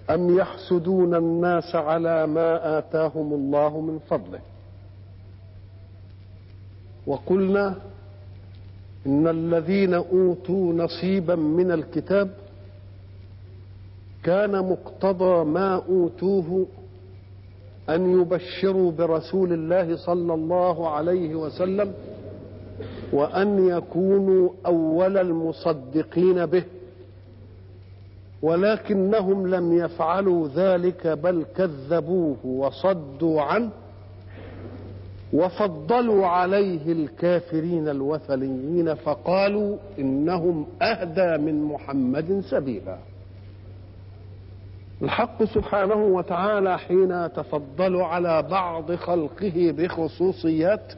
أم يحسدون الناس على ما آتاهم الله من فضله وقلنا إن الذين أوتوا نصيبا من الكتاب كان مقتضى ما أوتوه أن يبشروا برسول الله صلى الله عليه وسلم وأن يكونوا أول المصدقين به ولكنهم لم يفعلوا ذلك بل كذبوه وصدوا عنه وفضلوا عليه الكافرين الوثنيين فقالوا انهم اهدى من محمد سبيلا الحق سبحانه وتعالى حين تفضل على بعض خلقه بخصوصيات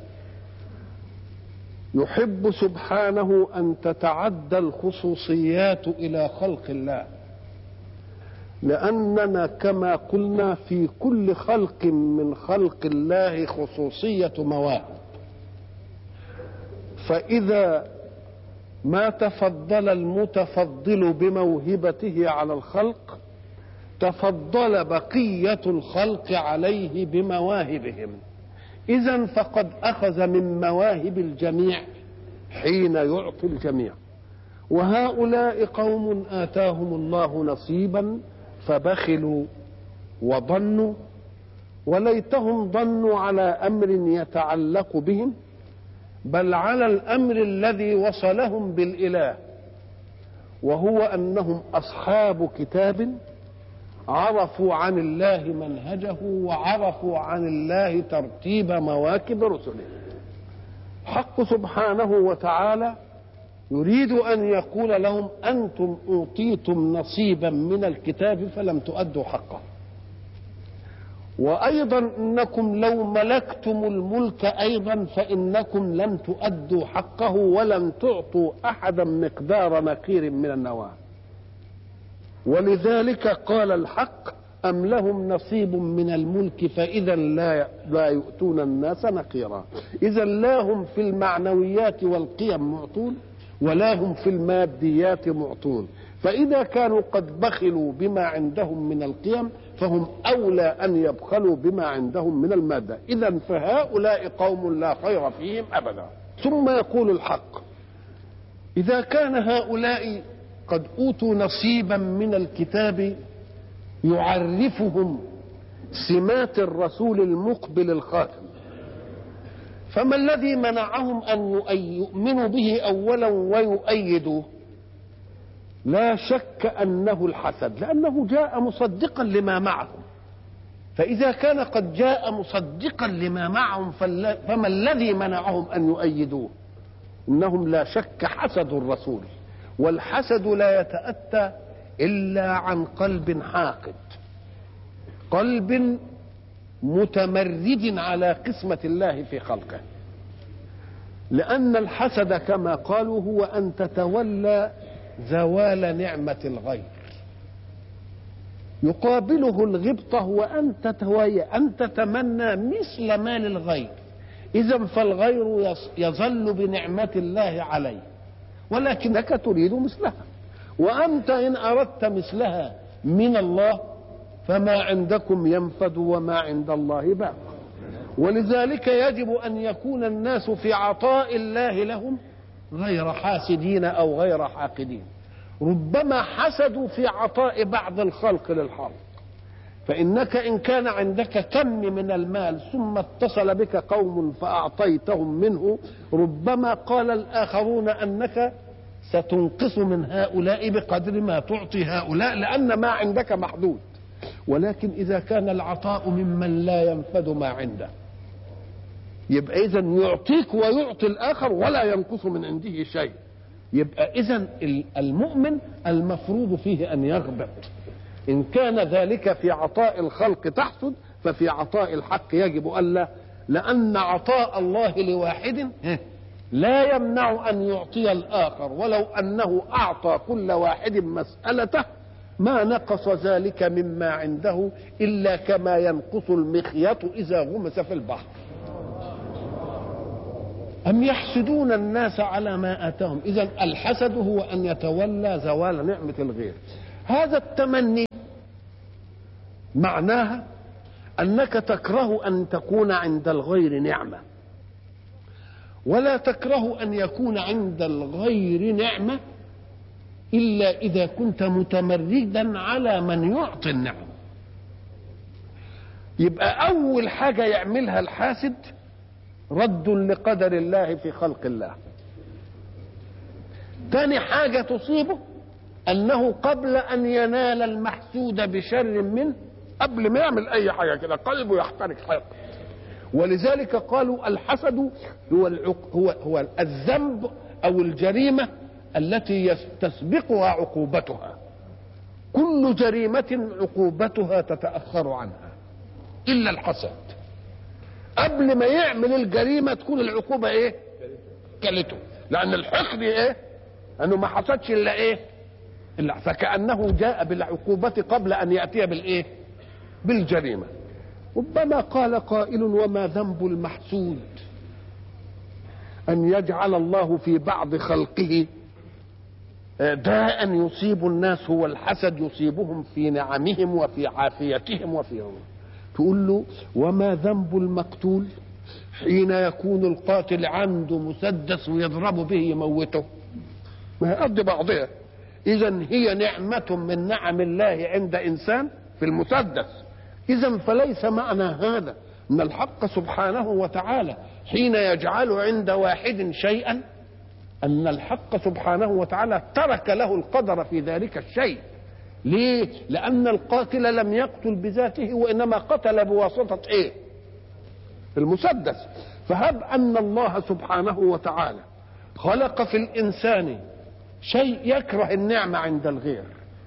يحب سبحانه ان تتعدى الخصوصيات الى خلق الله لاننا كما قلنا في كل خلق من خلق الله خصوصيه مواهب فاذا ما تفضل المتفضل بموهبته على الخلق تفضل بقيه الخلق عليه بمواهبهم اذا فقد اخذ من مواهب الجميع حين يعطي الجميع وهؤلاء قوم اتاهم الله نصيبا فبخلوا وظنوا وليتهم ظنوا على امر يتعلق بهم بل على الامر الذي وصلهم بالاله وهو انهم اصحاب كتاب عرفوا عن الله منهجه وعرفوا عن الله ترتيب مواكب رسله حق سبحانه وتعالى يريد ان يقول لهم انتم اوتيتم نصيبا من الكتاب فلم تؤدوا حقه وايضا انكم لو ملكتم الملك ايضا فانكم لم تؤدوا حقه ولم تعطوا احدا مقدار نقير من النواه ولذلك قال الحق أم لهم نصيب من الملك فإذا لا لا يؤتون الناس نقيرا إذا لا هم في المعنويات والقيم معطون ولا هم في الماديات معطون فإذا كانوا قد بخلوا بما عندهم من القيم فهم أولى أن يبخلوا بما عندهم من المادة إذا فهؤلاء قوم لا خير فيهم أبدا ثم يقول الحق إذا كان هؤلاء قد اوتوا نصيبا من الكتاب يعرفهم سمات الرسول المقبل الخاتم فما الذي منعهم ان يؤمنوا به اولا ويؤيدوه لا شك انه الحسد لانه جاء مصدقا لما معهم فاذا كان قد جاء مصدقا لما معهم فما الذي منعهم ان يؤيدوه انهم لا شك حسدوا الرسول والحسد لا يتأتى إلا عن قلب حاقد قلب متمرد على قسمة الله في خلقه لأن الحسد كما قالوا هو أن تتولى زوال نعمة الغير يقابله الغبطة وأن تتوي أن تتمنى مثل ما للغير إذا فالغير يظل بنعمة الله عليه ولكنك تريد مثلها وأنت إن أردت مثلها من الله فما عندكم ينفد وما عند الله باق ولذلك يجب أن يكون الناس في عطاء الله لهم غير حاسدين أو غير حاقدين ربما حسدوا في عطاء بعض الخلق للحق فإنك إن كان عندك كم من المال ثم اتصل بك قوم فأعطيتهم منه ربما قال الآخرون أنك ستنقص من هؤلاء بقدر ما تعطي هؤلاء لأن ما عندك محدود ولكن إذا كان العطاء ممن لا ينفد ما عنده يبقى إذا يعطيك ويعطي الآخر ولا ينقص من عنده شيء يبقى إذا المؤمن المفروض فيه أن يغبط إن كان ذلك في عطاء الخلق تحسد ففي عطاء الحق يجب ألا لأن عطاء الله لواحد لا يمنع أن يعطي الآخر ولو أنه أعطى كل واحد مسألته ما نقص ذلك مما عنده إلا كما ينقص المخيط إذا غمس في البحر أم يحسدون الناس على ما آتاهم إذا الحسد هو أن يتولى زوال نعمة الغير هذا التمني معناها انك تكره ان تكون عند الغير نعمه ولا تكره ان يكون عند الغير نعمه الا اذا كنت متمردا على من يعطي النعمه يبقى اول حاجه يعملها الحاسد رد لقدر الله في خلق الله تاني حاجه تصيبه انه قبل ان ينال المحسود بشر منه قبل ما يعمل اي حاجه كده قلبه يحترق حقد ولذلك قالوا الحسد هو العق... هو هو الذنب او الجريمه التي تسبقها عقوبتها كل جريمه عقوبتها تتاخر عنها الا الحسد قبل ما يعمل الجريمه تكون العقوبه ايه كلته لان الحقد ايه انه ما حصدش الا ايه الا فكانه جاء بالعقوبه قبل ان ياتي بالايه بالجريمه ربما قال قائل وما ذنب المحسود ان يجعل الله في بعض خلقه داء يصيب الناس هو الحسد يصيبهم في نعمهم وفي عافيتهم وفي تقول له وما ذنب المقتول حين يكون القاتل عنده مسدس ويضرب به يموته ما قد بعضها اذا هي نعمه من نعم الله عند انسان في المسدس اذا فليس معنى هذا ان الحق سبحانه وتعالى حين يجعل عند واحد شيئا ان الحق سبحانه وتعالى ترك له القدر في ذلك الشيء ليه لان القاتل لم يقتل بذاته وانما قتل بواسطه ايه المسدس فهب ان الله سبحانه وتعالى خلق في الانسان شيء يكره النعمه عند الغير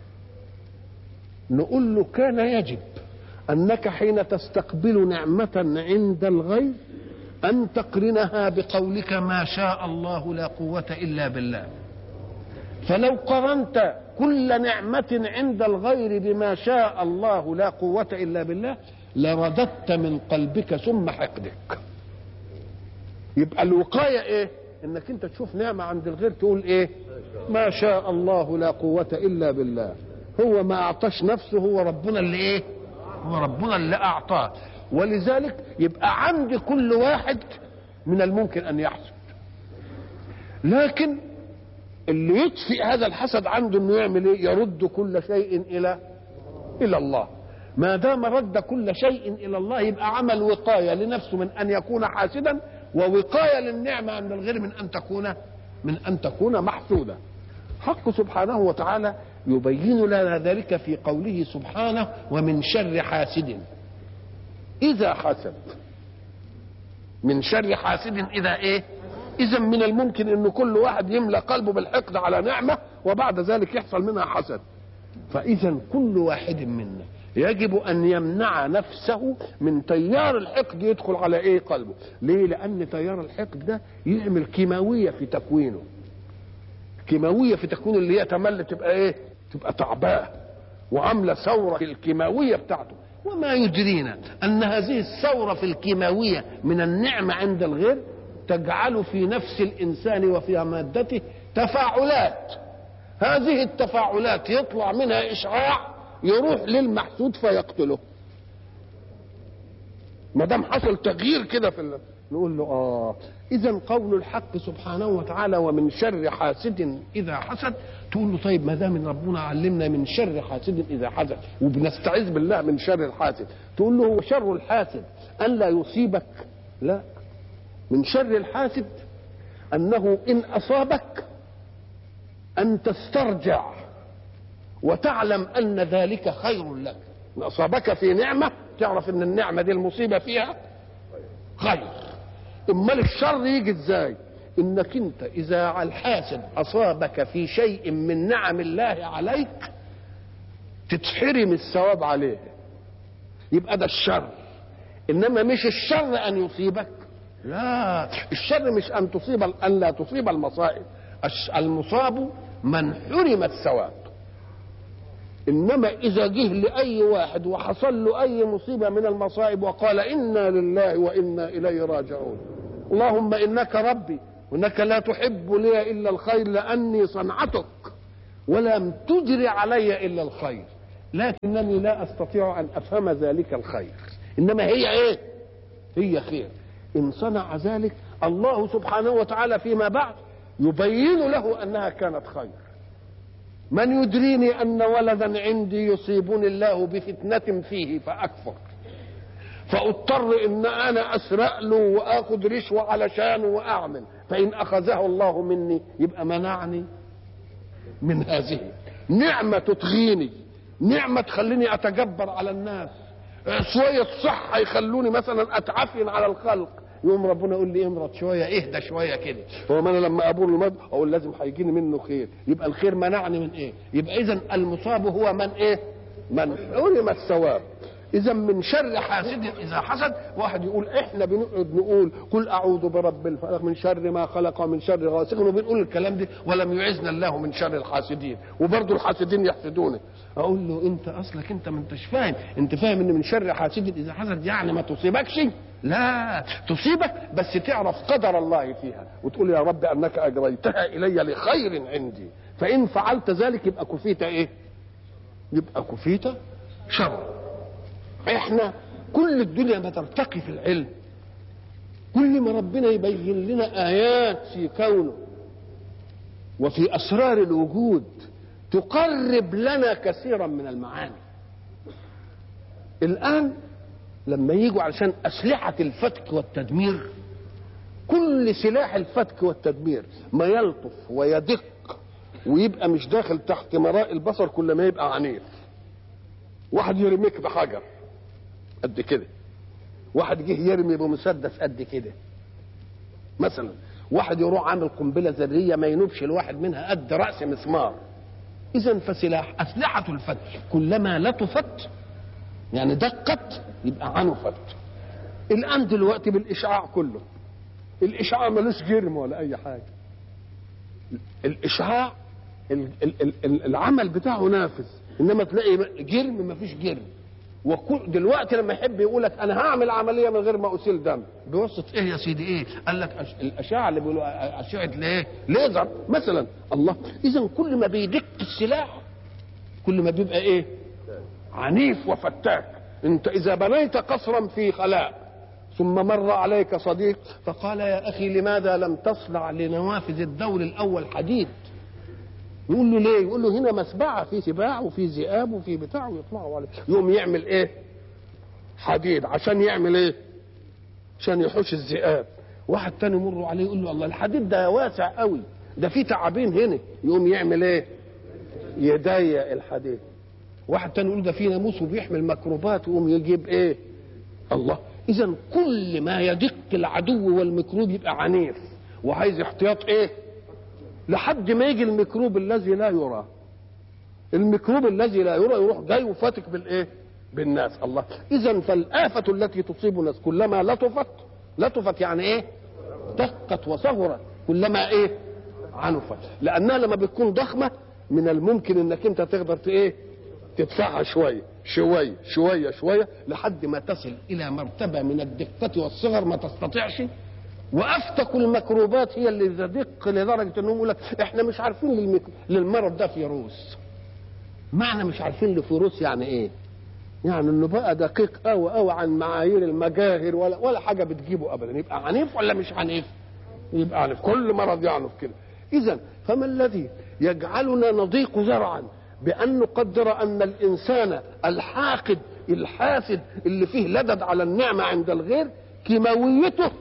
نقول له كان يجب انك حين تستقبل نعمه عند الغير ان تقرنها بقولك ما شاء الله لا قوه الا بالله فلو قرنت كل نعمه عند الغير بما شاء الله لا قوه الا بالله لرددت من قلبك ثم حقدك يبقى الوقايه ايه انك انت تشوف نعمه عند الغير تقول ايه ما شاء الله لا قوه الا بالله هو ما اعطاش نفسه هو ربنا اللي ايه هو ربنا اللي اعطاه ولذلك يبقى عند كل واحد من الممكن ان يحسد لكن اللي يطفئ هذا الحسد عنده انه يعمل ايه يرد كل شيء الى الى الله ما دام رد كل شيء الى الله يبقى عمل وقايه لنفسه من ان يكون حاسدا ووقايه للنعمه عند الغير من ان تكون من ان تكون محسوده حق سبحانه وتعالى يبين لنا ذلك في قوله سبحانه ومن شر حاسد إذا حسد من شر حاسد إذا إيه إذا من الممكن أن كل واحد يملأ قلبه بالحقد على نعمة وبعد ذلك يحصل منها حسد فإذا كل واحد منا يجب أن يمنع نفسه من تيار الحقد يدخل على إيه قلبه ليه لأن تيار الحقد ده يعمل كيماوية في تكوينه كيماوية في تكوينه اللي هي تمل تبقى إيه تبقى تعباه وعاملة ثورة في الكيماوية بتاعته وما يدرينا أن هذه الثورة في الكيماوية من النعمة عند الغير تجعل في نفس الإنسان وفي مادته تفاعلات هذه التفاعلات يطلع منها إشعاع يروح للمحسود فيقتله ما دام حصل تغيير كده في ال... نقول له اه اذا قول الحق سبحانه وتعالى ومن شر حاسد اذا حسد تقول له طيب ما دام ربنا علمنا من شر حاسد اذا حسد وبنستعيذ بالله من شر الحاسد تقول له هو شر الحاسد ان لا يصيبك لا من شر الحاسد انه ان اصابك ان تسترجع وتعلم ان ذلك خير لك ان اصابك في نعمه تعرف ان النعمه دي المصيبه فيها خير امال الشر يجي ازاي انك انت اذا الحاسد اصابك في شيء من نعم الله عليك تتحرم الثواب عليه يبقى ده الشر انما مش الشر ان يصيبك لا الشر مش ان تصيب ان لا تصيب المصائب المصاب من حرم الثواب انما اذا جه لاي واحد وحصل له اي مصيبه من المصائب وقال انا لله وانا اليه راجعون اللهم انك ربي وانك لا تحب لي الا الخير لاني صنعتك ولم تجري علي الا الخير لكنني لا استطيع ان افهم ذلك الخير انما هي ايه هي خير ان صنع ذلك الله سبحانه وتعالى فيما بعد يبين له انها كانت خير من يدريني ان ولدا عندي يصيبني الله بفتنه فيه فاكفر فاضطر ان انا اسرق له واخذ رشوه علشانه واعمل فان اخذه الله مني يبقى منعني من هذه نعمه تطغيني نعمه تخليني اتجبر على الناس شويه صحه يخلوني مثلا اتعفن على الخلق يوم ربنا يقول لي امرض شويه اهدى شويه كده هو ما انا لما ابور المرض اقول لازم هيجيني منه خير يبقى الخير منعني من ايه يبقى اذا المصاب هو من ايه من حرم الثواب اذا من شر حاسد اذا حسد واحد يقول احنا بنقعد نقول قل اعوذ برب الفلق من شر ما خلق ومن شر غاسق وبنقول الكلام ده ولم يعزنا الله من شر الحاسدين وبرضه الحاسدين يحسدونه اقول له انت اصلك انت ما انتش فاهم انت فاهم ان من شر حاسد اذا حسد يعني ما تصيبكش لا تصيبك بس تعرف قدر الله فيها وتقول يا رب انك اجريتها الي لخير عندي فان فعلت ذلك يبقى كفيت ايه يبقى كفيت شر احنا كل الدنيا ما ترتقي في العلم كل ما ربنا يبين لنا ايات في كونه وفي اسرار الوجود تقرب لنا كثيرا من المعاني الان لما يجوا علشان اسلحه الفتك والتدمير كل سلاح الفتك والتدمير ما يلطف ويدق ويبقى مش داخل تحت مراء البصر كل ما يبقى عنيف واحد يرميك بحجر قد كده واحد جه يرمي بمسدس قد كده مثلا واحد يروح عامل قنبله ذريه ما ينوبش الواحد منها قد راس مسمار اذا فسلاح اسلحه الفتك كلما لطفت يعني دقت يبقى عنفت الان دلوقتي بالاشعاع كله الاشعاع ملوش جرم ولا اي حاجه الاشعاع العمل بتاعه نافذ انما تلاقي جرم مفيش جرم وكل دلوقتي لما يحب يقول لك انا هعمل عمليه من غير ما اسيل دم بواسطه ايه يا سيدي ايه؟ قال لك أش... الاشعه اللي بيقولوا اشعه ليه؟ ليزر مثلا الله اذا كل ما بيدق السلاح كل ما بيبقى ايه؟ عنيف وفتاك انت اذا بنيت قصرا في خلاء ثم مر عليك صديق فقال يا اخي لماذا لم تصنع لنوافذ الدور الاول حديد؟ يقول له ليه؟ يقول له هنا مسبعه في سباع وفي ذئاب وفي بتاع ويطلعوا عليه يقوم يعمل ايه؟ حديد عشان يعمل ايه؟ عشان يحوش الذئاب واحد تاني يمر عليه يقول له الله الحديد ده واسع قوي ده في تعابين هنا يقوم يعمل ايه؟ يضيق الحديد واحد تاني يقول ده في ناموس وبيحمل ميكروبات ويقوم يجيب ايه؟ الله اذا كل ما يدق العدو والميكروب يبقى عنيف وعايز احتياط ايه؟ لحد ما يجي الميكروب الذي لا يرى الميكروب الذي لا يرى يروح جاي وفاتك بالايه بالناس الله اذا فالآفة التي تصيب الناس كلما لطفت لطفت يعني ايه دقت وصغرت كلما ايه عنفت لانها لما بتكون ضخمه من الممكن انك انت تقدر ايه تدفعها شويه شويه شويه شويه لحد ما تصل الى مرتبه من الدقه والصغر ما تستطيعش وافتك الميكروبات هي اللي تدق لدرجه انهم يقول لك احنا مش عارفين للميك... للمرض ده فيروس معنى مش عارفين لفيروس يعني ايه يعني انه بقى دقيق قوي قوي عن معايير المجاهر ولا ولا حاجه بتجيبه ابدا يبقى عنيف ولا مش عنيف يبقى عنيف كل مرض يعنف كده اذا فما الذي يجعلنا نضيق زرعا بان نقدر ان الانسان الحاقد الحاسد اللي فيه لدد على النعمه عند الغير كيماويته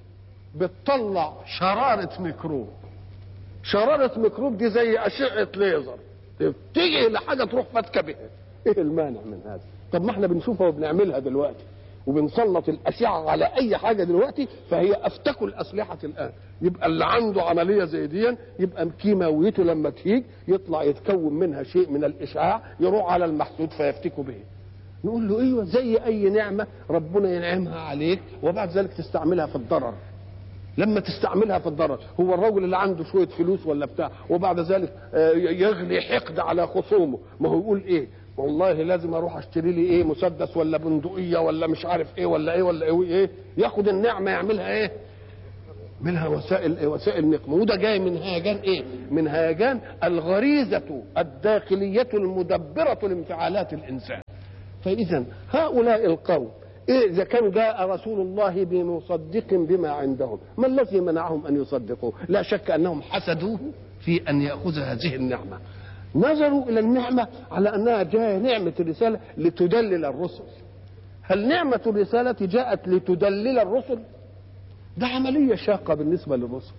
بتطلع شرارة ميكروب شرارة ميكروب دي زي أشعة ليزر تيجي لحاجة تروح فاتكة بها ايه المانع من هذا طب ما احنا بنشوفها وبنعملها دلوقتي وبنسلط الأشعة على أي حاجة دلوقتي فهي أفتك الأسلحة الآن يبقى اللي عنده عملية زي دي يبقى كيماويته لما تيجي يطلع يتكون منها شيء من الإشعاع يروح على المحسود فيفتكوا به نقول له ايوه زي اي نعمه ربنا ينعمها عليك وبعد ذلك تستعملها في الضرر لما تستعملها في الضرر هو الرجل اللي عنده شويه فلوس ولا بتاع وبعد ذلك يغلي حقد على خصومه ما هو يقول ايه والله لازم اروح اشتري لي ايه مسدس ولا بندقيه ولا مش عارف ايه ولا ايه ولا ايه, إيه؟ ياخد النعمه يعملها ايه منها وسائل وسائل نقمة وده جاي من هيجان ايه؟ من هيجان الغريزة الداخلية المدبرة لانفعالات الإنسان. فإذا هؤلاء القوم إيه إذا كان جاء رسول الله بمصدق بما عندهم ما الذي منعهم أن يصدقوا لا شك أنهم حسدوه في أن يأخذ هذه النعمة نظروا إلى النعمة على أنها جاء نعمة الرسالة لتدلل الرسل هل نعمة الرسالة جاءت لتدلل الرسل ده عملية شاقة بالنسبة للرسل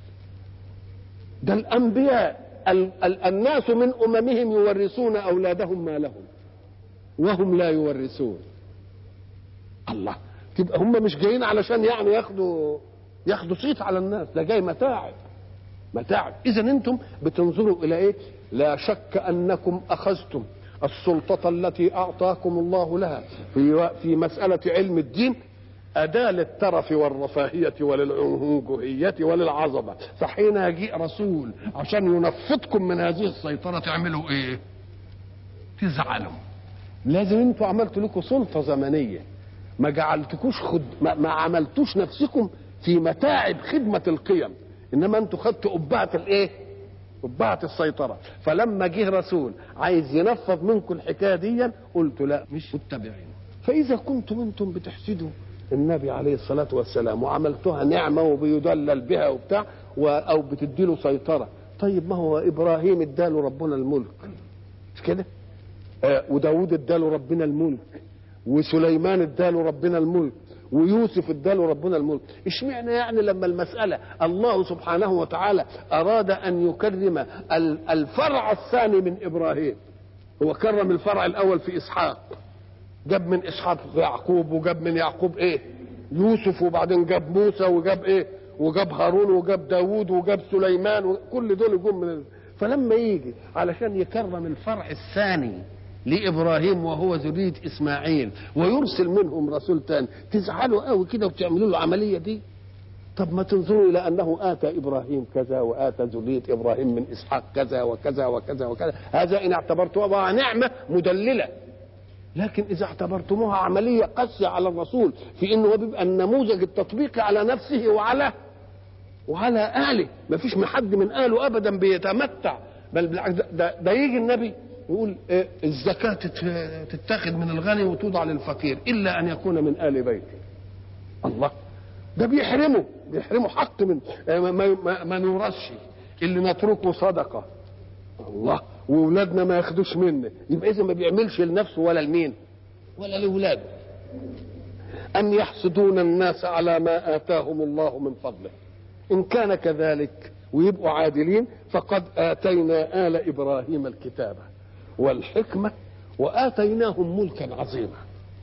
ده الأنبياء ال- ال- الناس من أممهم يورثون أولادهم ما لهم وهم لا يورثون الله تبقى هم مش جايين علشان يعني ياخدوا ياخدوا صيت على الناس ده جاي متاعب متاعب اذا انتم بتنظروا الى ايه لا شك انكم اخذتم السلطة التي أعطاكم الله لها في في مسألة علم الدين أداة للترف والرفاهية وللعنجهية وللعظمة فحين يجيء رسول عشان ينفضكم من هذه السيطرة تعملوا إيه؟ تزعلوا لازم انتوا عملتوا لكم سلطة زمنية ما جعلتكوش خد ما, ما عملتوش نفسكم في متاعب خدمة القيم انما انتوا خدتوا قبعة الايه قبعة السيطرة فلما جه رسول عايز ينفض منكم الحكاية دي قلت لا مش متبعين فإذا كنتم انتم بتحسدوا النبي عليه الصلاة والسلام وعملتوها نعمة وبيدلل بها وبتاع و- أو بتديله سيطرة طيب ما هو إبراهيم اداله ربنا الملك مش كده آه، وداود اداله ربنا الملك وسليمان اداله ربنا الملك ويوسف اداله ربنا الملك اشمعنى يعني لما المسألة الله سبحانه وتعالى أراد أن يكرم ال- الفرع الثاني من إبراهيم هو كرم الفرع الأول في إسحاق جاب من إسحاق يعقوب وجاب من يعقوب إيه يوسف وبعدين جاب موسى وجاب إيه وجاب هارون وجاب داوود وجاب سليمان وكل دول جم من ال- فلما يجي علشان يكرم الفرع الثاني لابراهيم وهو ذريه اسماعيل ويرسل منهم رسول تاني تزعلوا قوي كده وتعملوا له العمليه دي طب ما تنظروا الى انه اتى ابراهيم كذا واتى ذريه ابراهيم من اسحاق كذا وكذا وكذا وكذا هذا ان اعتبرتموها نعمه مدلله لكن اذا اعتبرتموها عمليه قاسيه على الرسول في انه هو بيبقى النموذج التطبيقي على نفسه وعلى وعلى اهله ما فيش حد من اهله ابدا بيتمتع بل بالعكس ده, ده, ده يجي النبي يقول إيه الزكاة تت- تتاخذ من الغني وتوضع للفقير إلا أن يكون من آل بيته الله ده بيحرمه بيحرمه حق من آه، ما, ما, ما, ما نورثش اللي نتركه صدقة الله واولادنا ما ياخدوش منه يبقى اذا ما بيعملش لنفسه ولا لمين ولا لاولاده ام يحسدون الناس على ما اتاهم الله من فضله ان كان كذلك ويبقوا عادلين فقد اتينا ال ابراهيم الكتاب والحكمه واتيناهم ملكا عظيما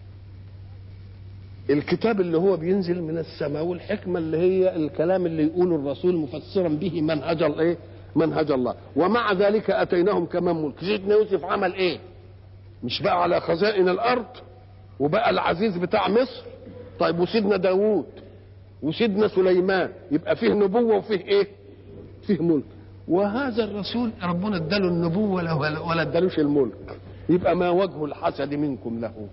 الكتاب اللي هو بينزل من السماء والحكمه اللي هي الكلام اللي يقوله الرسول مفسرا به منهج الايه منهج الله ومع ذلك اتيناهم كمان ملك سيدنا يوسف عمل ايه مش بقى على خزائن الارض وبقى العزيز بتاع مصر طيب وسيدنا داوود وسيدنا سليمان يبقى فيه نبوه وفيه ايه فيه ملك وهذا الرسول ربنا اداله النبوه ولا ولا ادالوش الملك يبقى ما وجه الحسد منكم له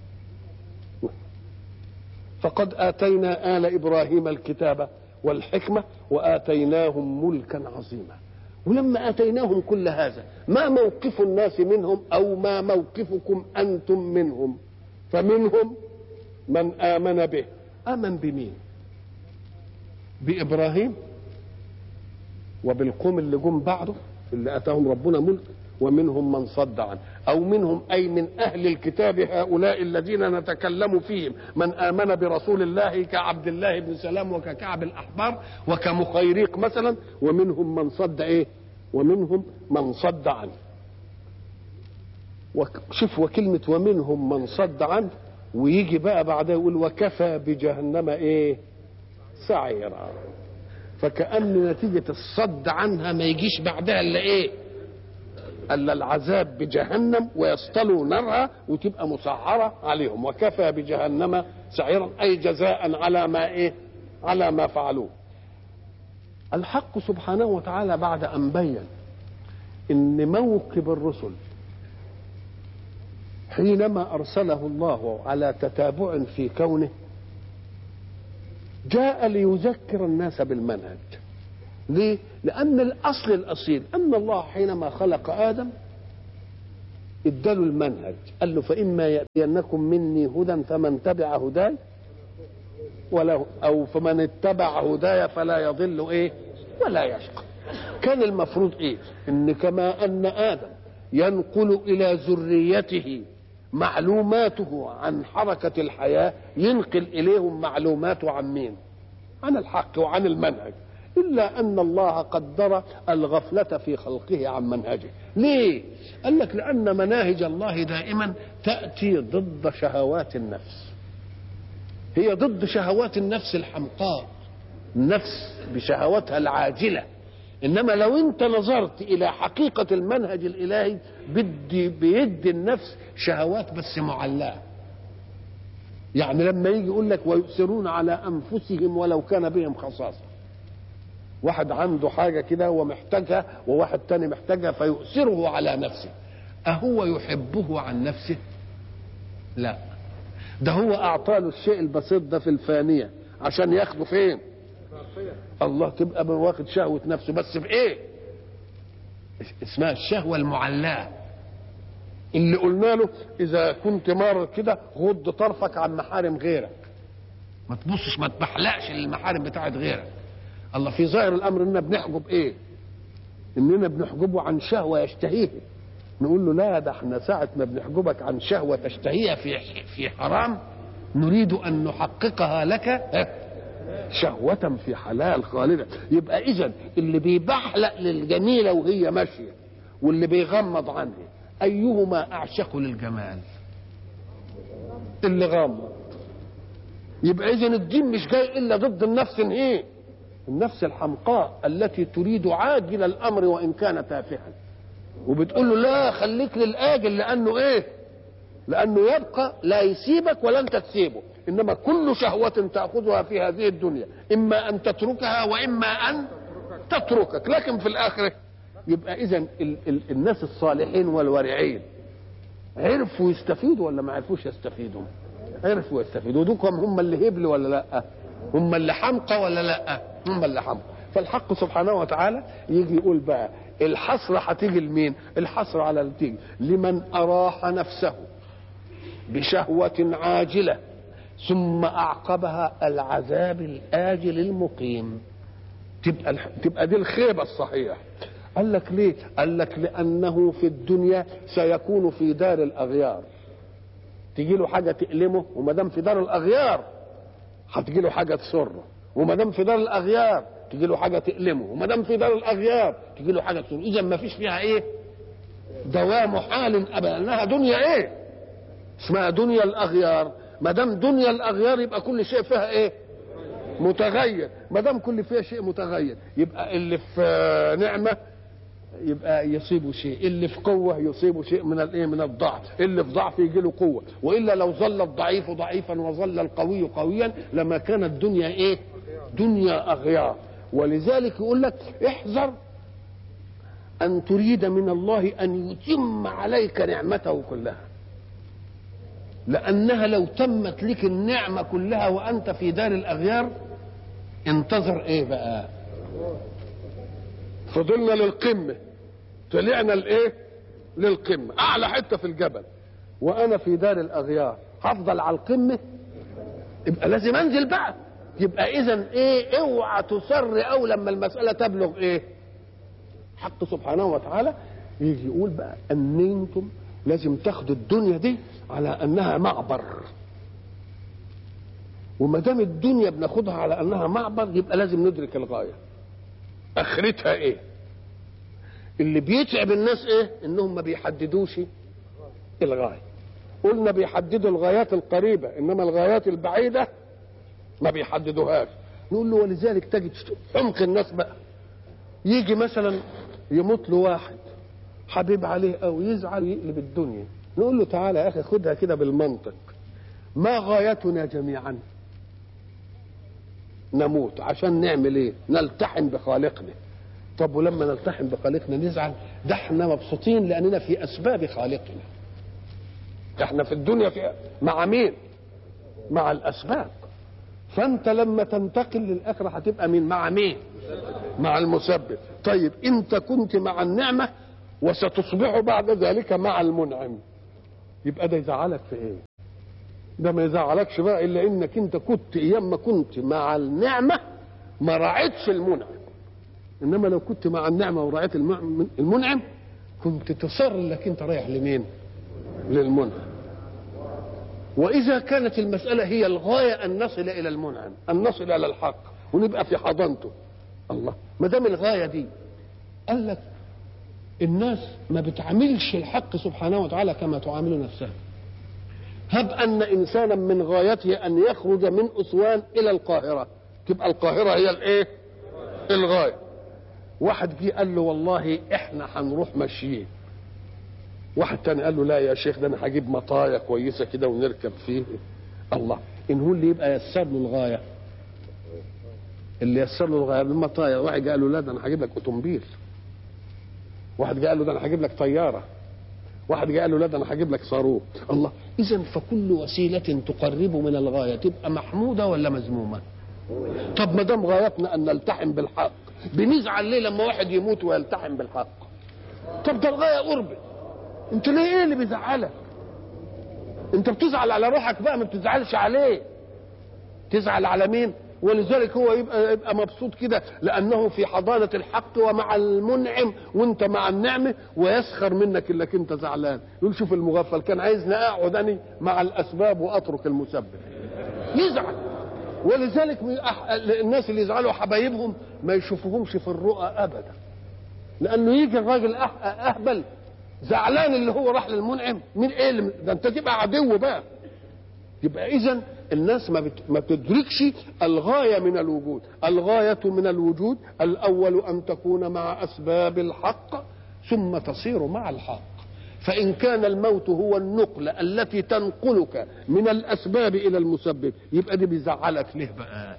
فقد اتينا ال ابراهيم الكتاب والحكمه واتيناهم ملكا عظيما ولما اتيناهم كل هذا ما موقف الناس منهم او ما موقفكم انتم منهم فمنهم من امن به امن بمين بابراهيم وبالقوم اللي جم بعده اللي اتاهم ربنا ملك ومنهم من صد عنه او منهم اي من اهل الكتاب هؤلاء الذين نتكلم فيهم من امن برسول الله كعبد الله بن سلام وككعب الاحبار وكمخيريق مثلا ومنهم من صد ايه ومنهم من صد عنه شوف وكلمة ومنهم من صد عنه ويجي بقى بعدها يقول وكفى بجهنم ايه سعيرا فكأن نتيجة الصد عنها ما يجيش بعدها الا ايه الا العذاب بجهنم ويصطلوا نارها وتبقى مسعره عليهم وكفى بجهنم سعيرا اي جزاء على ما ايه على ما فعلوه الحق سبحانه وتعالى بعد ان بين ان موكب الرسل حينما ارسله الله على تتابع في كونه جاء ليذكر الناس بالمنهج ليه؟ لأن الأصل الأصيل أن الله حينما خلق آدم اداله المنهج قال له فإما يأتينكم مني هدى فمن تبع هداي ولا أو فمن اتبع هداي فلا يضل إيه ولا يشقى كان المفروض إيه إن كما أن آدم ينقل إلى ذريته معلوماته عن حركة الحياة ينقل إليهم معلوماته عن مين عن الحق وعن المنهج إلا أن الله قدر الغفلة في خلقه عن منهجه ليه؟ قال لك لأن مناهج الله دائما تأتي ضد شهوات النفس هي ضد شهوات النفس الحمقاء النفس بشهواتها العاجلة إنما لو أنت نظرت إلى حقيقة المنهج الإلهي بدي بيدي النفس شهوات بس معلقة يعني لما يجي يقول لك ويؤثرون على أنفسهم ولو كان بهم خصاصة واحد عنده حاجة كده ومحتاجها وواحد تاني محتاجها فيؤثره على نفسه أهو يحبه عن نفسه لا ده هو أعطى له الشيء البسيط ده في الفانية عشان ياخده فين الله تبقى من واخد شهوة نفسه بس في ايه اسمها الشهوة المعلاه اللي قلنا له اذا كنت مار كده غض طرفك عن محارم غيرك ما تبصش ما تبحلقش للمحارم بتاعت غيرك الله في ظاهر الامر اننا بنحجب ايه اننا بنحجبه عن شهوه يشتهيها نقول له لا ده احنا ساعه ما بنحجبك عن شهوه تشتهيها في في حرام نريد ان نحققها لك شهوة في حلال خالدة يبقى إذا اللي بيبحلق للجميلة وهي ماشية واللي بيغمض عنها أيهما أعشق للجمال اللي غامض يبقى إذا الدين مش جاي إلا ضد النفس إيه النفس الحمقاء التي تريد عاجل الأمر وإن كان تافها وبتقول له لا خليك للآجل لأنه إيه لأنه يبقى لا يسيبك ولا أنت تسيبه إنما كل شهوة تأخذها في هذه الدنيا إما أن تتركها وإما أن تتركك لكن في الآخرة يبقى إذا ال- ال- الناس الصالحين والورعين عرفوا يستفيدوا ولا ما عرفوش يستفيدوا عرفوا يستفيدوا دوكم هم اللي هبلوا ولا لا هم اللي حمقى ولا لا هم اللي حمقى فالحق سبحانه وتعالى يجي يقول بقى الحسرة هتيجي لمين الحسرة على اللي تيجي لمن أراح نفسه بشهوة عاجلة ثم أعقبها العذاب الآجل المقيم تبقى الح- تبقى دي الخيبة الصحيحة قال لك ليه؟ قال لك لأنه في الدنيا سيكون في دار الأغيار تجي له حاجة تألمه وما دام في دار الأغيار هتجي له حاجة تسره وما دام في دار الأغيار تجي له حاجة تألمه وما دام في دار الأغيار تجي له حاجة تسره إذا ما فيش فيها إيه؟ دوام حال أبدا لأنها دنيا إيه؟ اسمها دنيا الأغيار ما دام دنيا الأغيار يبقى كل شيء فيها إيه؟ متغير ما دام كل فيها شيء متغير يبقى اللي في نعمه يبقى يصيبه شيء اللي في قوه يصيبه شيء من الايه من الضعف اللي في ضعف يجي له قوه والا لو ظل الضعيف ضعيفا وظل القوي قويا لما كانت الدنيا ايه دنيا اغيار ولذلك يقول لك احذر ان تريد من الله ان يتم عليك نعمته كلها لانها لو تمت لك النعمه كلها وانت في دار الاغيار انتظر ايه بقى فضلنا للقمه طلعنا لايه للقمه اعلى حته في الجبل وانا في دار الاغيار هفضل على القمه يبقى لازم انزل بقى يبقى اذا ايه اوعى تسر او لما المساله تبلغ ايه حق سبحانه وتعالى يجي يقول بقى ان انتم لازم تاخدوا الدنيا دي على انها معبر وما دام الدنيا بناخدها على انها معبر يبقى لازم ندرك الغايه اخرتها ايه اللي بيتعب الناس ايه انهم ما بيحددوش الغايه قلنا بيحددوا الغايات القريبه انما الغايات البعيده ما بيحددوهاش نقول له ولذلك تجد عمق الناس بقى يجي مثلا يموت له واحد حبيب عليه او يزعل يقلب الدنيا نقول له تعالى يا اخي خدها كده بالمنطق ما غايتنا جميعا نموت عشان نعمل ايه نلتحم بخالقنا طب ولما نلتحم بخالقنا نزعل ده احنا مبسوطين لاننا في اسباب خالقنا احنا في الدنيا في مع مين مع الاسباب فانت لما تنتقل للاخره هتبقى من مع مين مع المسبب طيب انت كنت مع النعمه وستصبح بعد ذلك مع المنعم يبقى ده يزعلك في ايه ده ما يزعلكش بقى الا انك انت كنت ايام ما كنت مع النعمه ما راعيتش المنعم انما لو كنت مع النعمه ورعيت المنعم كنت تصر انك انت رايح لمين للمنعم واذا كانت المساله هي الغايه ان نصل الى المنعم ان نصل الى الحق ونبقى في حضانته الله ما دام الغايه دي قال لك الناس ما بتعاملش الحق سبحانه وتعالى كما تعامل نفسها هب ان انسانا من غايته ان يخرج من اسوان الى القاهره تبقى القاهره هي الايه الغايه واحد جه قال له والله احنا هنروح ماشيين واحد تاني قال له لا يا شيخ ده انا هجيب مطايا كويسه كده ونركب فيه الله ان هو اللي يبقى يسر له الغايه اللي يسر له الغايه بالمطايا واحد قال له لا ده انا هجيب لك اوتومبيل واحد قال له ده انا هجيب لك طياره واحد قال له لا ده انا هجيب لك صاروخ الله اذا فكل وسيله تقرب من الغايه تبقى محموده ولا مذمومه طب ما دام غايتنا ان نلتحم بالحق بنزعل ليه لما واحد يموت ويلتحم بالحق طب ده الغايه قربت انت ليه ايه اللي بيزعلك انت بتزعل على روحك بقى ما بتزعلش عليه تزعل على مين ولذلك هو يبقى يبقى مبسوط كده لانه في حضانه الحق ومع المنعم وانت مع النعمه ويسخر منك انك انت زعلان يقول شوف المغفل كان عايزني اقعد اني مع الاسباب واترك المسبب يزعل ولذلك الناس اللي يزعلوا حبايبهم ما يشوفوهمش في الرؤى ابدا لانه يجي الراجل اهبل زعلان اللي هو راح للمنعم مين ايه اللي ده انت تبقى عدو بقى يبقى اذا الناس ما, بت... ما تدركش الغايه من الوجود الغايه من الوجود الاول ان تكون مع اسباب الحق ثم تصير مع الحق فان كان الموت هو النقله التي تنقلك من الاسباب الى المسبب يبقى دي بيزعلك ليه بقى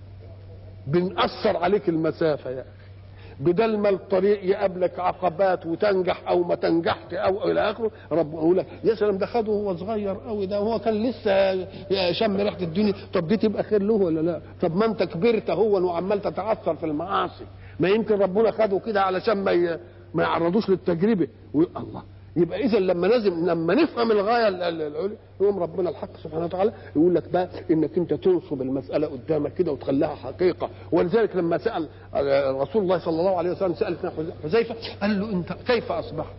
بنأثر عليك المسافه يا اخي بدل ما الطريق يقابلك عقبات وتنجح او ما تنجحت او الى اخره رب يقول لك يا سلام ده خده وهو صغير قوي ده هو كان لسه شم ريحه الدنيا طب دي تبقى خير له ولا لا طب ما انت كبرت هو وعمال تتعثر في المعاصي ما يمكن ربنا خده كده علشان ما ي... ما يعرضوش للتجربه الله يبقى اذا لما لازم لما نفهم الغايه العليا يقوم ربنا الحق سبحانه وتعالى يقول لك بقى انك انت تنصب المساله قدامك كده وتخليها حقيقه ولذلك لما سال رسول الله صلى الله عليه وسلم سال حذيفه قال له انت كيف اصبحت؟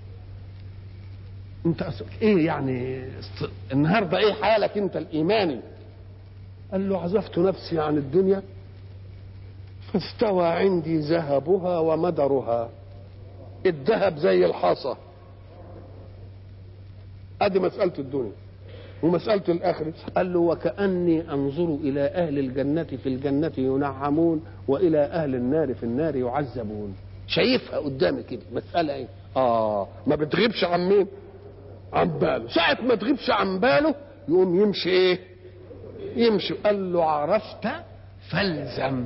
انت أصبح. ايه يعني النهارده ايه حالك انت الايماني؟ قال له عزفت نفسي عن الدنيا فاستوى عندي ذهبها ومدرها الذهب زي الحصى ادي مساله الدنيا ومساله الاخره قال له وكاني انظر الى اهل الجنه في الجنه ينعمون والى اهل النار في النار يعذبون شايفها قدامي كده مساله ايه اه ما بتغيبش عن مين عن باله ساعه ما تغيبش عن باله يقوم يمشي ايه يمشي قال له عرفت فالزم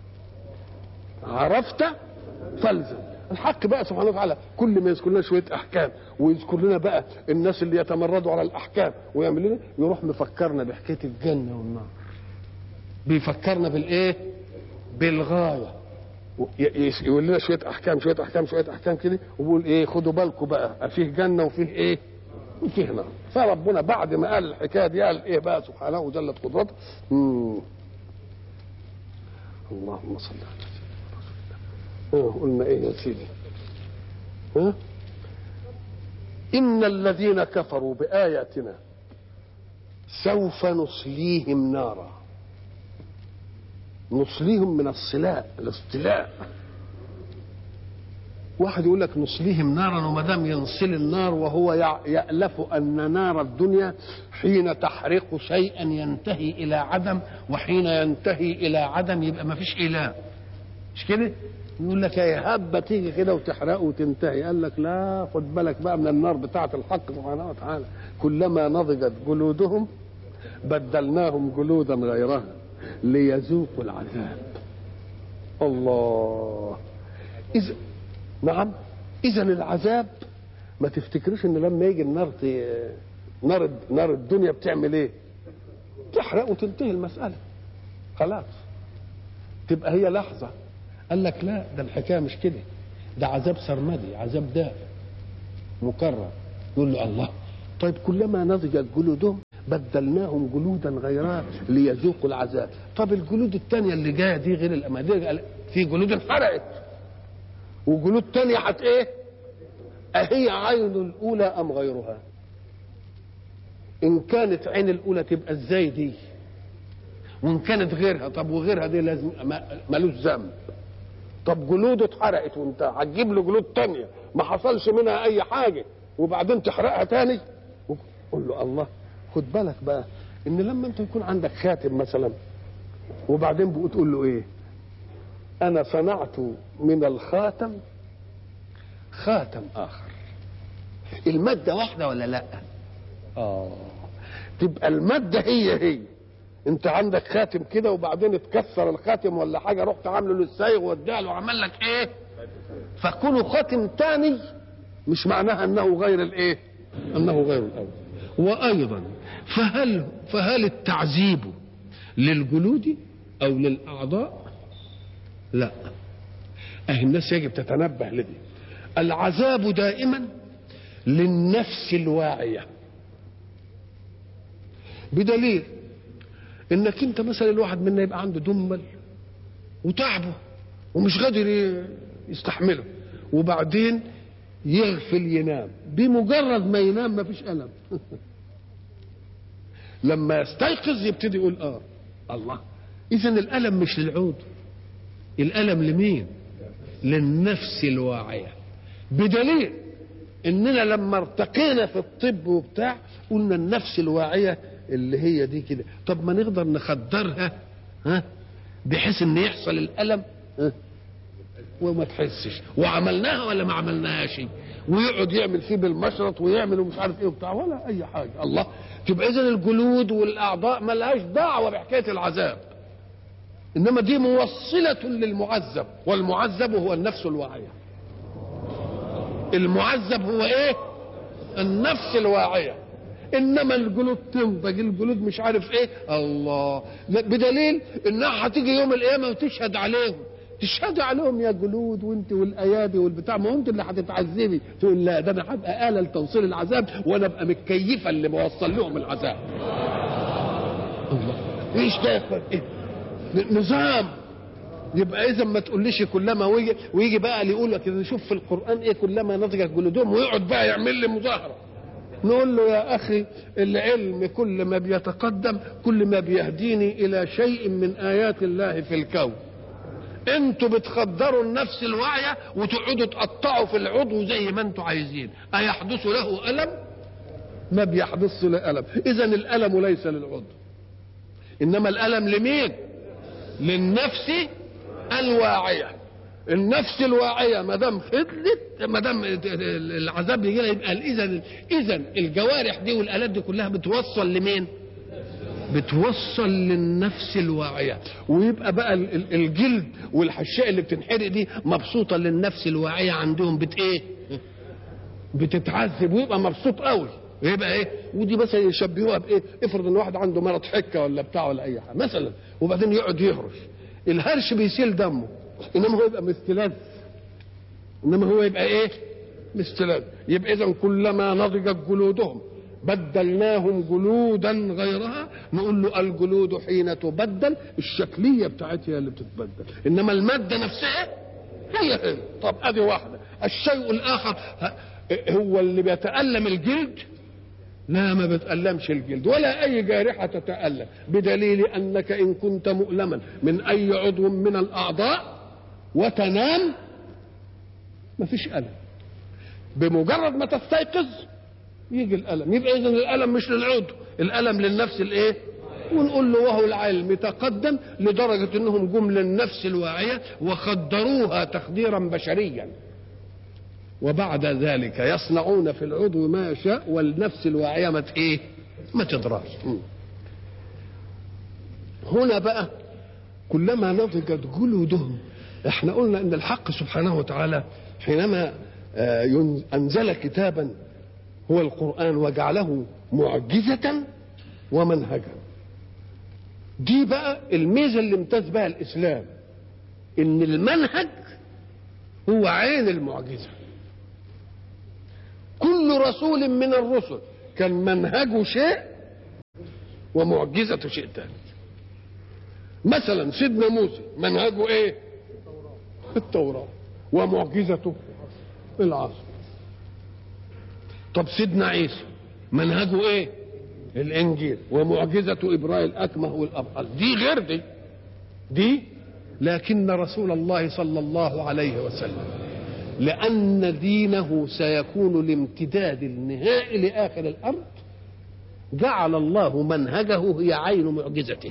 عرفت فالزم الحق بقى سبحانه وتعالى كل ما يذكر لنا شويه احكام ويذكر لنا بقى الناس اللي يتمردوا على الاحكام ويعمل لنا يروح مفكرنا بحكايه الجنه والنار بيفكرنا بالايه بالغايه يقول لنا شويه احكام شويه احكام شويه احكام كده ويقول ايه خدوا بالكم بقى فيه جنه وفيه ايه وفيه نار فربنا بعد ما قال الحكايه دي قال ايه بقى سبحانه وجلت قدرته اللهم صل على اه قلنا ايه يا سيدي ها ان الذين كفروا باياتنا سوف نصليهم نارا نصليهم من الصلاء الاصطلاء واحد يقول لك نصليهم نارا وما دام ينصل النار وهو يألف أن نار الدنيا حين تحرق شيئا ينتهي إلى عدم وحين ينتهي إلى عدم يبقى ما فيش إله مش كده؟ يقول لك يا هبه تيجي كده وتحرقه وتنتهي قال لك لا خد بالك بقى من النار بتاعه الحق سبحانه وتعالى كلما نضجت جلودهم بدلناهم جلودا غيرها ليذوقوا العذاب الله إذا نعم إذا العذاب ما تفتكرش ان لما يجي النار ت... نار نار الدنيا بتعمل ايه؟ تحرق وتنتهي المسألة خلاص تبقى هي لحظة قال لك لا ده الحكاية مش كده ده عذاب سرمدي عذاب دائم مكرر يقول له الله طيب كلما نضجت جلودهم بدلناهم جلودا غيرها ليذوقوا العذاب طب الجلود الثانية اللي جاية دي غير الأمادية في جلود انحرقت وجلود تانية حت ايه أهي عين الأولى أم غيرها إن كانت عين الأولى تبقى ازاي دي وإن كانت غيرها طب وغيرها دي لازم ملوش ذنب طب جلوده اتحرقت وانت هتجيب له جلود تانية ما حصلش منها أي حاجة وبعدين تحرقها تاني قول له الله خد بالك بقى ان لما انت يكون عندك خاتم مثلا وبعدين بتقول له ايه انا صنعت من الخاتم خاتم اخر الماده واحده ولا لا اه تبقى الماده هي هي انت عندك خاتم كده وبعدين اتكسر الخاتم ولا حاجه رحت عامله للسايغ واديها له وعمل لك ايه فكونه خاتم تاني مش معناها انه غير الايه انه غير الاول وايضا فهل فهل التعذيب للجلود او للاعضاء لا أهل الناس يجب تتنبه لدي العذاب دائما للنفس الواعية بدليل انك انت مثلا الواحد منا يبقى عنده دمل وتعبه ومش قادر يستحمله وبعدين يغفل ينام بمجرد ما ينام ما فيش ألم لما يستيقظ يبتدي يقول اه الله اذا الألم مش للعود الألم لمين للنفس الواعية بدليل اننا لما ارتقينا في الطب وبتاع قلنا النفس الواعية اللي هي دي كده طب ما نقدر نخدرها ها بحيث ان يحصل الألم ها وما تحسش وعملناها ولا ما عملناهاش ويقعد يعمل فيه بالمشرط ويعمل ومش عارف ايه وبتاع ولا اي حاجه الله تبقى اذا الجلود والاعضاء ما لهاش دعوه بحكايه العذاب انما دي موصله للمعذب والمعذب هو النفس الواعيه المعذب هو ايه النفس الواعيه انما الجلود تنضج الجلود مش عارف ايه الله بدليل انها هتيجي يوم القيامه وتشهد عليهم تشهد عليهم يا جلود وانت والايادي والبتاع ما هو انت اللي هتتعذبي تقول لا ده انا هبقى آلة لتوصيل العذاب وانا ابقى متكيفه اللي بوصل لهم العذاب الله ايش ده ايه نظام يبقى اذا ما تقوليش كلما ويجي, ويجي بقى اللي يقول لك شوف في القران ايه كلما نضجت جلودهم ويقعد بقى يعمل لي مظاهره نقول له يا اخي العلم كل ما بيتقدم كل ما بيهديني الى شيء من ايات الله في الكون انتوا بتخدروا النفس الواعيه وتقعدوا تقطعوا في العضو زي ما انتوا عايزين ايحدث له الم ما بيحدث له الم اذا الالم ليس للعضو انما الالم لمين للنفس الواعيه النفس الواعيه ما دام فضلت ما دام العذاب يجي يبقى اذا اذا الجوارح دي والالات دي كلها بتوصل لمين؟ بتوصل للنفس الواعية ويبقى بقى الجلد والحشاء اللي بتنحرق دي مبسوطة للنفس الواعية عندهم بت ايه بتتعذب ويبقى مبسوط قوي ويبقى ايه ودي مثلا يشبهوها بايه افرض ان واحد عنده مرض حكه ولا بتاع ولا اي حاجه مثلا وبعدين يقعد يهرش الهرش بيسيل دمه انما هو يبقى مستلذ انما هو يبقى ايه مستلذ يبقى اذا كلما نضجت جلودهم بدلناهم جلودا غيرها نقول له الجلود حين تبدل الشكلية بتاعتها اللي بتتبدل إنما المادة نفسها هي هي طب أدي واحدة الشيء الآخر هو اللي بيتألم الجلد لا ما بتألمش الجلد ولا أي جارحة تتألم بدليل أنك إن كنت مؤلما من أي عضو من الأعضاء وتنام ما فيش ألم بمجرد ما تستيقظ يجي الالم يبقى اذا الالم مش للعضو الالم للنفس الايه ونقول له وهو العلم تقدم لدرجة انهم جم للنفس الواعية وخدروها تخديرا بشريا وبعد ذلك يصنعون في العضو ما يشاء والنفس الواعية ما ايه ما تدراش هنا بقى كلما نضجت جلودهم احنا قلنا ان الحق سبحانه وتعالى حينما انزل كتابا هو القرآن وجعله معجزة ومنهجا دي بقى الميزه اللي امتاز بها الاسلام ان المنهج هو عين المعجزه كل رسول من الرسل كان منهجه شيء ومعجزته شيء ثاني مثلا سيدنا موسى منهجه ايه التوراة ومعجزته العصر طب سيدنا عيسى منهجه ايه الانجيل ومعجزة ابراء الاكمه والابطال دي غير دي دي لكن رسول الله صلى الله عليه وسلم لأن دينه سيكون الامتداد النهائي لآخر الأرض جعل الله منهجه هي عين معجزته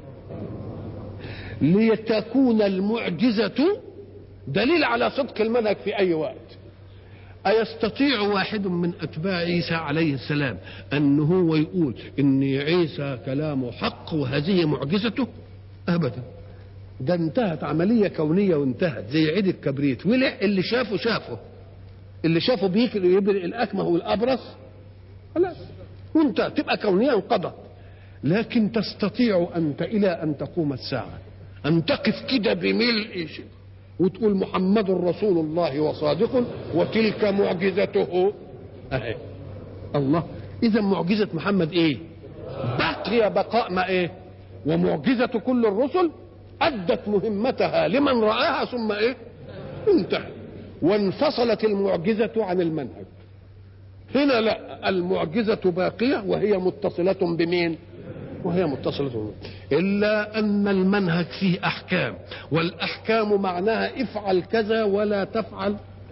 لتكون المعجزة دليل على صدق المنهج في أي وقت أيستطيع واحد من أتباع عيسى عليه السلام أن هو يقول إن عيسى كلامه حق وهذه معجزته أبدا ده انتهت عملية كونية وانتهت زي عيد الكبريت ولع اللي شافه شافه اللي شافه بيكر يبرئ الأكمه والأبرص خلاص وانت تبقى كونية انقضت لكن تستطيع أنت إلى أن تقوم الساعة أن تقف كده بملء شيء وتقول محمد رسول الله وصادق وتلك معجزته أهي الله إذا معجزة محمد إيه بقي بقاء ما إيه ومعجزة كل الرسل أدت مهمتها لمن رآها ثم إيه انتهى وانفصلت المعجزة عن المنهج هنا لا المعجزة باقية وهي متصلة بمين وهي متصلة بمين إلا أن المنهج فيه أحكام والأحكام معناها افعل كذا ولا تفعل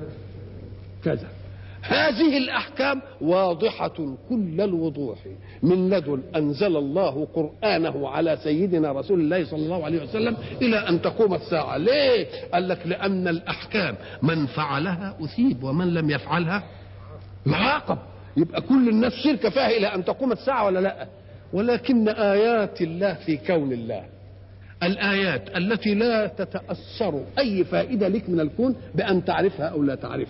كذا هذه الأحكام واضحة كل الوضوح من لدن أنزل الله قرآنه على سيدنا رسول الله صلى الله عليه وسلم إلى أن تقوم الساعة ليه؟ قال لك لأن الأحكام من فعلها أثيب ومن لم يفعلها يعاقب يبقى كل الناس شركة فيها إلى أن تقوم الساعة ولا لا ولكن آيات الله في كون الله الآيات التي لا تتأثر أي فائدة لك من الكون بأن تعرفها أو لا تعرفها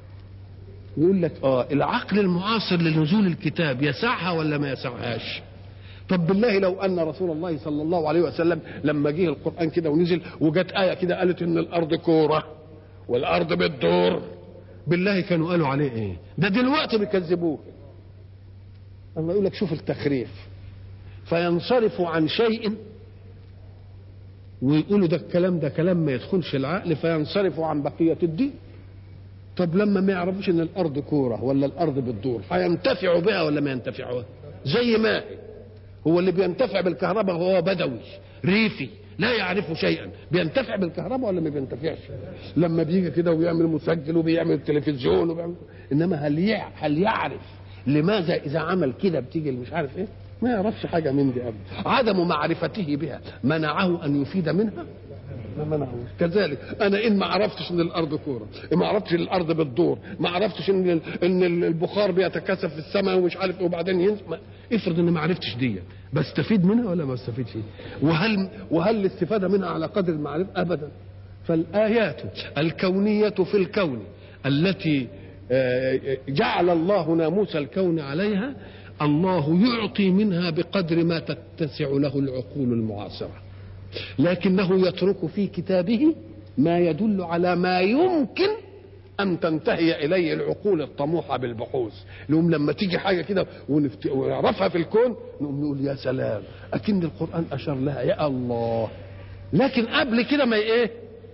يقول لك اه العقل المعاصر لنزول الكتاب يسعها ولا ما يسعهاش طب بالله لو ان رسول الله صلى الله عليه وسلم لما جه القران كده ونزل وجت ايه كده قالت ان الارض كوره والارض بتدور بالله كانوا قالوا عليه ايه ده دلوقتي بيكذبوه الله يقول لك شوف التخريف فينصرف عن شيء ويقولوا ده الكلام ده كلام ما يدخلش العقل فينصرف عن بقيه الدين طب لما ما يعرفوش ان الارض كوره ولا الارض بتدور هينتفعوا بها ولا ما ينتفعوها زي ما هي هو اللي بينتفع بالكهرباء هو بدوي ريفي لا يعرف شيئا بينتفع بالكهرباء ولا ما بينتفعش لما بيجي كده ويعمل مسجل وبيعمل تلفزيون وبيعمل انما هل يع... هل يعرف لماذا اذا عمل كده بتيجي مش عارف ايه ما يعرفش حاجه من دي ابدا عدم معرفته بها منعه ان يفيد منها ما منعه كذلك انا ان ما عرفتش ان الارض كوره ما عرفتش ان الارض بتدور ما عرفتش ان ان البخار بيتكاثف في السماء ومش عارف ايه وبعدين ينزل ما افرض اني ما عرفتش دي بستفيد منها ولا ما بستفيدش وهل وهل الاستفاده منها على قدر المعرفه ابدا فالايات الكونيه في الكون التي جعل الله ناموس الكون عليها الله يعطي منها بقدر ما تتسع له العقول المعاصره لكنه يترك في كتابه ما يدل على ما يمكن ان تنتهي اليه العقول الطموحه بالبحوث لهم لما تيجي حاجه كده ونفت... ونعرفها في الكون نقوم نقول يا سلام اكن القران اشار لها يا الله لكن قبل كده ما ايه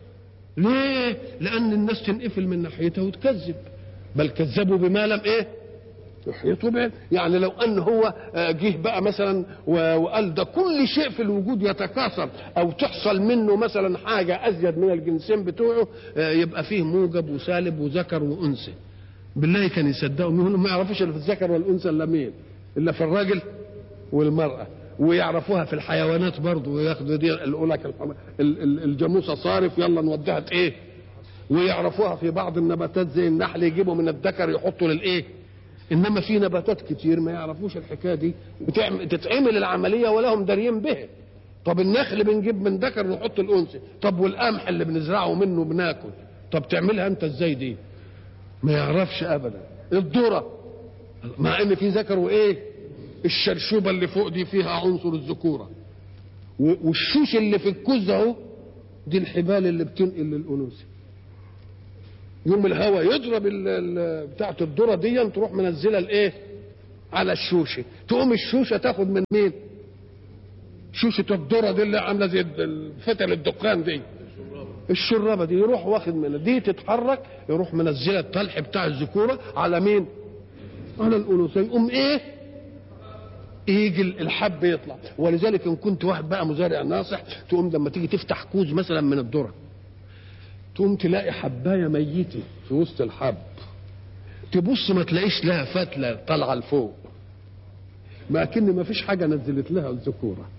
ليه لان الناس تنقفل من ناحيتها وتكذب بل كذبوا بما لم ايه يحيطوا به يعني لو ان هو جه بقى مثلا وقال ده كل شيء في الوجود يتكاثر او تحصل منه مثلا حاجه ازيد من الجنسين بتوعه يبقى فيه موجب وسالب وذكر وانثى بالله كان يصدقوا منهم ما يعرفوش الا في الذكر والانثى الا مين الا في الراجل والمراه ويعرفوها في الحيوانات برضه وياخدوا دي يقول لك الجاموسه صارف يلا نوديها ايه ويعرفوها في بعض النباتات زي النحل يجيبوا من الذكر يحطوا للايه انما في نباتات كتير ما يعرفوش الحكايه دي تتعمل العمليه ولا هم داريين به طب النخل بنجيب من ذكر نحط الانثى طب والقمح اللي بنزرعه منه بناكل طب تعملها انت ازاي دي ما يعرفش ابدا الذره مع ان في ذكر وايه الشرشوبه اللي فوق دي فيها عنصر الذكوره والشوش اللي في الكوز اهو دي الحبال اللي بتنقل للانوثه يوم الهواء يضرب بتاعت الذره دي تروح منزله الايه على الشوشه تقوم الشوشه تاخد من مين شوشه الذره دي اللي عامله زي فتل الدخان دي الشرابه دي يروح واخد منها دي تتحرك يروح منزله الطلح بتاع الذكوره على مين على الانوثه يقوم ايه يجي الحب يطلع ولذلك ان كنت واحد بقى مزارع ناصح تقوم لما تيجي تفتح كوز مثلا من الذره تقوم تلاقي حبايه ميته في وسط الحب تبص ما تلاقيش لها فتله طالعه لفوق ما كن ما فيش حاجه نزلت لها الذكوره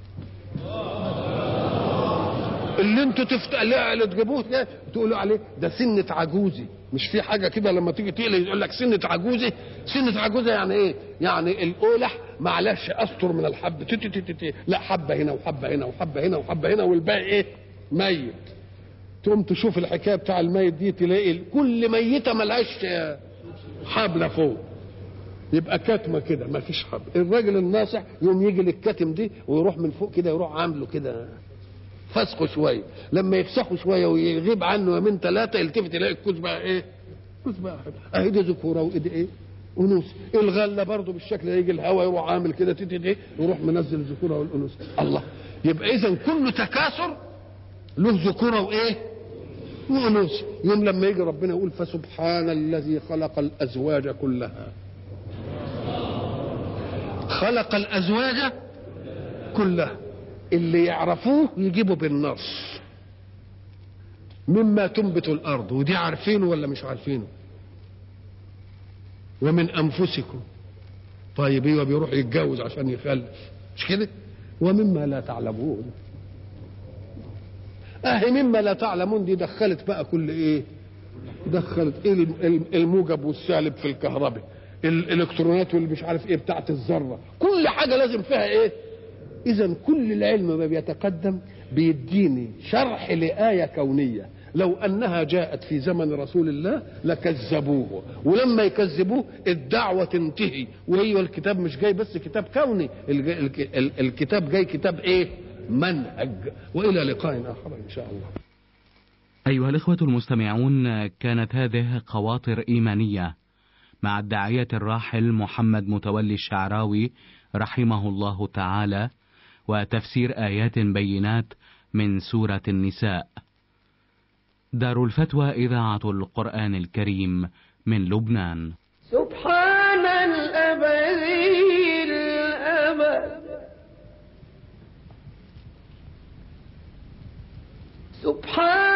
اللي انتوا تفتح اللي تجيبوه ده تقولوا عليه ده سنة عجوزي مش في حاجة كده لما تيجي تقلي يقول لك سنة عجوزي سنة عجوزي يعني ايه؟ يعني القولح معلش استر من الحب تي تي تي تي. لا حبة هنا وحبة هنا وحبة هنا وحبة هنا والباقي ايه؟ ميت تقوم تشوف الحكاية بتاع الميت دي تلاقي كل ميتة ملهاش حبلة فوق يبقى كتمة كده ما فيش حبل الراجل الناصح يوم يجي للكتم دي ويروح من فوق كده يروح عامله كده فسخه شويه لما يفسخه شويه ويغيب عنه يومين ثلاثه يلتفت يلاقي الكوز بقى ايه؟ كوز بقى اهي دي ذكوره وايدي ايه؟ انوث الغله برضه بالشكل ده يجي الهواء يروح عامل كده تيتي يروح منزل الذكوره والانوث الله يبقى اذا كل تكاثر له ذكوره وايه؟ وانوث يوم لما يجي ربنا يقول فسبحان الذي خلق الازواج كلها خلق الازواج كلها اللي يعرفوه يجيبوا بالنص مما تنبت الارض ودي عارفينه ولا مش عارفينه ومن انفسكم طيب ايوه بيروح يتجوز عشان يخلف مش كده ومما لا تعلمون اهي مما لا تعلمون دي دخلت بقى كل ايه دخلت ايه الموجب والسالب في الكهرباء الالكترونات واللي مش عارف ايه بتاعت الذره كل حاجه لازم فيها ايه اذا كل العلم ما بيتقدم بيديني شرح لآية كونية لو أنها جاءت في زمن رسول الله لكذبوه ولما يكذبوه الدعوة تنتهي وهي الكتاب مش جاي بس كتاب كوني الكتاب جاي كتاب ايه منهج وإلى لقاء آخر إن شاء الله أيها الإخوة المستمعون كانت هذه خواطر إيمانية مع الداعية الراحل محمد متولي الشعراوي رحمه الله تعالى وتفسير آيات بينات من سورة النساء. دار الفتوى إذاعة القرآن الكريم من لبنان. سبحان الأبدي الأبد سبحان